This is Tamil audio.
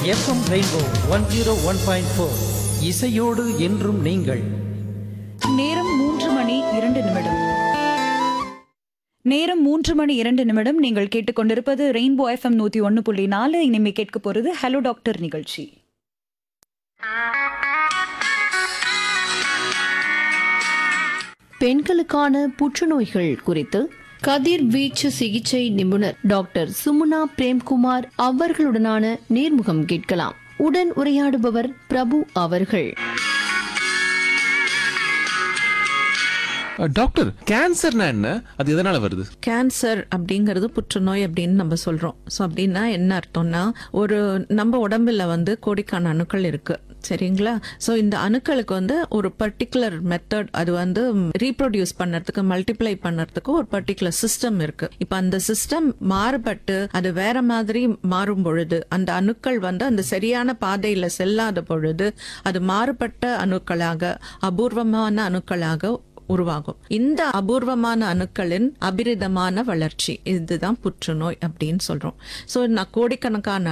FM rainbow one zero one point four இசையோடு என்றும் நீங்கள் நேரம் மூன்று மணி இரண்டு நிமிடம் நேரம் மூன்று மணி இரண்டு நிமிடம் நீங்கள் கேட்டுக்கொண்டிருப்பது ரெயின்போ எஃப்எம் நூத்தி ஒன்னு புள்ளி நாலு இனிமே கேட்க போறது ஹலோ டாக்டர் நிகழ்ச்சி பெண்களுக்கான புற்றுநோய்கள் குறித்து கதிர்வீச்சு சிகிச்சை நிபுணர் டாக்டர் சுமுனா பிரேம்குமார் அவர்களுடனான நேர்முகம் கேட்கலாம் உடன் உரையாடுபவர் பிரபு அவர்கள் அஹ், டாக்டர் கேன்சர்னா என்ன அது எதனால வருது கேன்சர் அப்படிங்கிறது புற்றுநோய் அப்படின்னு நம்ம சொல்றோம் ஸோ அப்படின்னா என்ன அர்த்தம்னா ஒரு நம்ம உடம்புல வந்து கோடிக்கான அணுக்கள் இருக்கு சரிங்களா ஸோ இந்த அணுக்களுக்கு வந்து ஒரு பர்டிகுலர் மெத்தட் அது வந்து ரீப்ரொடியூஸ் பண்ணறதுக்கு மல்டிப்ளை பண்ணறதுக்கு ஒரு பர்டிகுலர் சிஸ்டம் இருக்கு இப்போ அந்த சிஸ்டம் மாறுபட்டு அது வேற மாதிரி மாறும் பொழுது அந்த அணுக்கள் வந்து அந்த சரியான பாதையில செல்லாத பொழுது அது மாறுபட்ட அணுக்களாக அபூர்வமான அணுக்களாக உருவாகும் இந்த அபூர்வமான அணுக்களின் அபிரிதமான வளர்ச்சி இதுதான் புற்றுநோய் அப்படின்னு சொல்றோம் சோ நான் கோடிக்கணக்கான